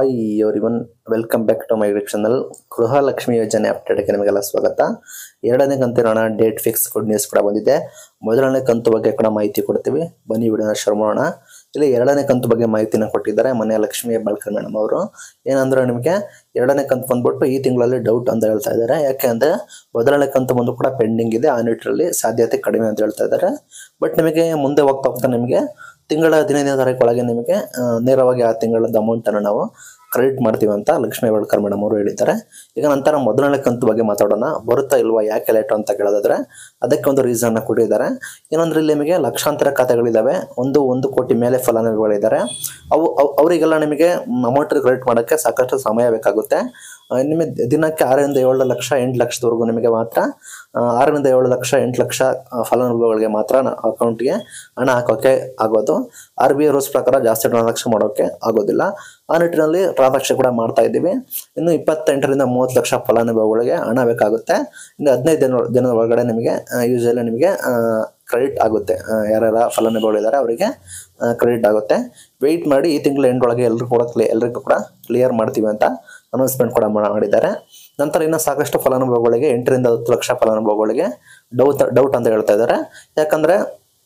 hi ಇವನ್ welcome back to my YouTube channel Gruhalakshmi ಯೋಜನೆ ಅಪ್ಡೇಟ್ಗೆ ನಿಮಗೆಲ್ಲ ಸ್ವಾಗತ ಎರಡನೇ ಕಂತಿನ ಹಣ ಡೇಟ್ ಫಿಕ್ಸ್ ಗುಡ್ ನ್ಯೂಸ್ ಕೂಡ ಬಂದಿದೆ ಮೊದಲನೇ ಕಂತು ಬಗ್ಗೆ ಕೂಡ ಮಾಹಿತಿ ಕೊಡ್ತೀವಿ ಬನ್ನಿ ವಿಡಿಯೋನ ಶುರು ಮಾಡೋಣ ಇಲ್ಲಿ ಎರಡನೇ ಕಂತು ಬಗ್ಗೆ ಮಾಹಿತಿನ ಕೊಟ್ಟಿದ್ದಾರೆ ಮನೆಯ ಲಕ್ಷ್ಮಿ ಹೆಬ್ಬಾಳ್ಕರ್ ಮೇಡಮ್ ಅವರು ಏನಂದ್ರೆ ನಿಮಗೆ ಎರಡನೇ ಕಂತು ಬಂದ್ಬಿಟ್ಟು ಈ ತಿಂಗಳಲ್ಲಿ ಡೌಟ್ ಅಂತ ಹೇಳ್ತಾ ಇದ್ದಾರೆ ಯಾಕೆ ಅಂದ್ರೆ ಮೊದಲನೇ ಕಂತು ಬಂದು ಕೂಡ ಪೆಂಡಿಂಗ್ ಇದೆ ಆ ನಿಟ್ಟಿನಲ್ಲಿ ಸಾಧ್ಯತೆ ಕಡಿಮೆ ಅಂತ ಹೇಳ್ತಾ ಇದ್ದಾರೆ ಬಟ್ ನಿಮಗೆ ಮುಂದೆ ಹೋಗ್ತಾ ಹೋಗ್ತಾ ನಿಮಗೆ ತಿಂಗಳ ಹದಿನೈದನೇ ತಾರೀಕು ಒಳಗೆ ನಿಮಗೆ ಆ, ನೇರವಾಗಿ ಆ ತಿಂಗಳದ ಅಮೌಂಟನ್ನು ನಾವು ಕ್ರೆಡಿಟ್ ಮಾಡ್ತೀವಿ ಅಂತ ಲಕ್ಷ್ಮೀ ಹೆಬ್ಬಾಳ್ಕರ್ ಮೇಡಮ್ ಅವರು ಹೇಳಿದ್ದಾರೆ ಈಗ ನಂತರ ಮೊದಲನೇ ಕಂತು ಬಗ್ಗೆ ಮಾತಾಡೋಣ ಬರುತ್ತಾ ಇಲ್ವಾ ಯಾಕೆ ಲೇಟು ಅಂತ ಕೇಳೋದಾದ್ರೆ ಅದಕ್ಕೆ ಒಂದು ರೀಸನ್ನ ಕೊಟ್ಟಿದ್ದಾರೆ ಏನಂದ್ರೆ ಇಲ್ಲಿ ನಿಮಗೆ ಲಕ್ಷಾಂತರ ಖಾತೆಗಳಿದ್ದಾವೆ ಒಂದು ಒಂದು ಕೋಟಿ ಮೇಲೆ ಫಲಾನುಭವಿಗಳಿದ್ದಾರೆ ಅವು ಅವ್- ಅವರಿಗೆಲ್ಲ ನಿಮಗೆ ಅಮೌಂಟ್ ಕ್ರೆಡಿಟ್ ಮಾಡೋಕ್ಕೆ ಸಾಕಷ್ಟು ಸಮಯ ಬೇಕಾಗುತ್ತೆ ಆ, ನಿಮಗೆ ದಿನಕ್ಕೆ ಆರರಿಂದ ಏಳು ಲಕ್ಷ ಎಂಟು ಲಕ್ಷದವರೆಗೂ ನಿಮಗೆ ಮಾತ್ರ ಆ, ಆರರಿಂದ ಏಳು ಲಕ್ಷ ಎಂಟು ಲಕ್ಷ ಆ, ಫಲಾನುಭವಿಗಳಿಗೆ ಮಾತ್ರ ಅಕೌಂಟ್ಗೆ ಹಣ ಹಾಕೋಕ್ಕೆ ಆಗೋದು ಆರ್ ಬಿ ಐ ರೂಲ್ಸ್ ಪ್ರಕಾರ ಜಾಸ್ತಿ ಟ್ರಾನ್ಸಾಕ್ಷನ್ ಮಾಡೋಕ್ಕೆ ಆಗೋದಿಲ್ಲ ಆ ನಿಟ್ಟಿನಲ್ಲಿ ಟ್ರಾನ್ಸಾಕ್ಷನ್ ಕೂಡ ಮಾಡ್ತಾ ಇದ್ದೀವಿ ಇನ್ನು ಇಪ್ಪತ್ತೆಂಟರಿಂದ ಮೂವತ್ತು ಲಕ್ಷ ಫಲಾನುಭವಿಗಳಿಗೆ ಹಣ ಬೇಕಾಗುತ್ತೆ ಇನ್ನು ಹದಿನೈದು ದಿನ ದಿನದ ಒಳಗಡೆ ನಿಮಗೆ ಯೂಶಲಿ ನಿಮಗೆ ಕ್ರೆಡಿಟ್ ಆಗುತ್ತೆ ಆ, ಯಾರ್ಯಾರ ಫಲಾನುಭವಿಗಳಿದ್ದಾರೆ ಅವರಿಗೆ ಕ್ರೆಡಿಟ್ ಆಗುತ್ತೆ ವೆಯ್ಟ್ ಮಾಡಿ ಈ ತಿಂಗಳ ಎಂಡೊಳಗೆ ಎಲ್ಲರೂ ಕೂಡ ಕ್ಲಿಯರ್ ಎಲ್ಲರಿಗೂ ಕೂಡ ಕ್ಲಿಯರ್ ಮಾಡ್ತೀವಿ ಅಂತ ಅನೌನ್ಸ್ಮೆಂಟ್ ಕೂಡ ಮಾ- ಮಾಡಿದ್ದಾರೆ ನಂತರ ಇನ್ನು ಸಾಕಷ್ಟು ಫಲಾನುಭವಿಗಳಿಗೆ ಎಂಟರಿಂದ ಹತ್ತು ಲಕ್ಷ ಫಲಾನುಭವಿಗಳಿಗೆ ಡೌಟ್ ಡೌಟ್ ಅಂತ ಹೇಳ್ತಾ ಇದ್ದಾರೆ ಯಾಕಂದರೆ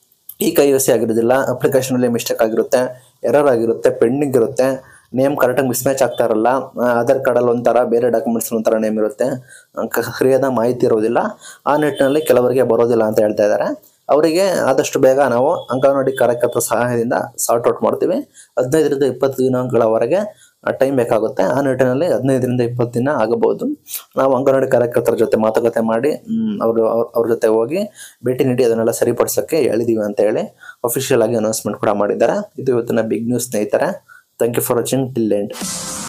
ಈ ಕೈ ಸಿ ಆಗಿರೋದಿಲ್ಲ ಅಪ್ಲಿಕೇಶನಲ್ಲಿ ಮಿಸ್ಟೇಕ್ ಆಗಿರುತ್ತೆ ಎರರ್ ಆಗಿರುತ್ತೆ ಪೆಂಡಿಂಗ್ ಇರುತ್ತೆ ನೇಮ್ ಕರೆಕ್ಟಾಗಿ ಮಿಸ್ಮ್ಯಾಚ್ ಆಗ್ತಾ ಇರಲ್ಲ ಆ, ಆಧಾರ್ ಕಾರ್ಡಲ್ಲಿ ಒಂಥರ ಬೇರೆ ಡಾಕ್ಯುಮೆಂಟ್ಸ್ ಒಂಥರ ನೇಮ್ ಇರುತ್ತೆ ಆ, ಕ- ಸರಿಯಾದ ಮಾಹಿತಿ ಇರೋದಿಲ್ಲ ಆ ನಿಟ್ಟಿನಲ್ಲಿ ಕೆಲವರಿಗೆ ಬರೋದಿಲ್ಲ ಅಂತ ಹೇಳ್ತಾ ಇದ್ದಾರೆ ಅವರಿಗೆ ಆದಷ್ಟು ಬೇಗ ನಾವು ಅಂಗನವಾಡಿ ಕಾರ್ಯಕರ್ತರ ಸಹಾಯದಿಂದ ಸಾರ್ಟ್ ಔಟ್ ಮಾಡ್ತೀವಿ ಹದಿನೈದರಿಂದ ಇಪ್ಪತ್ತು ದಿನಗಳವರೆಗೆ ಟೈಮ್ ಬೇಕಾಗುತ್ತೆ ಆ ನಿಟ್ಟಿನಲ್ಲಿ ಹದಿನೈದರಿಂದ ಇಪ್ಪತ್ತು ದಿನ ಆಗಬಹುದು ನಾವು ಅಂಗನವಾಡಿ ಕಾರ್ಯಕರ್ತರ ಜೊತೆ ಮಾತುಕತೆ ಮಾಡಿ ಮ್, ಅವರು ಅವ್ರ- ಅವ್ರ ಜೊತೆ ಹೋಗಿ ಭೇಟಿ ನೀಡಿ ಅದನ್ನೆಲ್ಲ ಸರಿಪಡಿಸೋಕ್ಕೆ ಹೇಳಿದೀವಿ ಅಂತ ಹೇಳಿ ಅಫಿಷಿಯಲ್ ಆಗಿ ಅನೌನ್ಸ್ಮೆಂಟ್ ಕೂಡ ಮಾಡಿದ್ದಾರೆ ಇದು ಇವತ್ತಿನ ಬಿಗ್ ನ್ಯೂಸ್ ಸ್ನೇಹಿತರೆ thank you for watching till end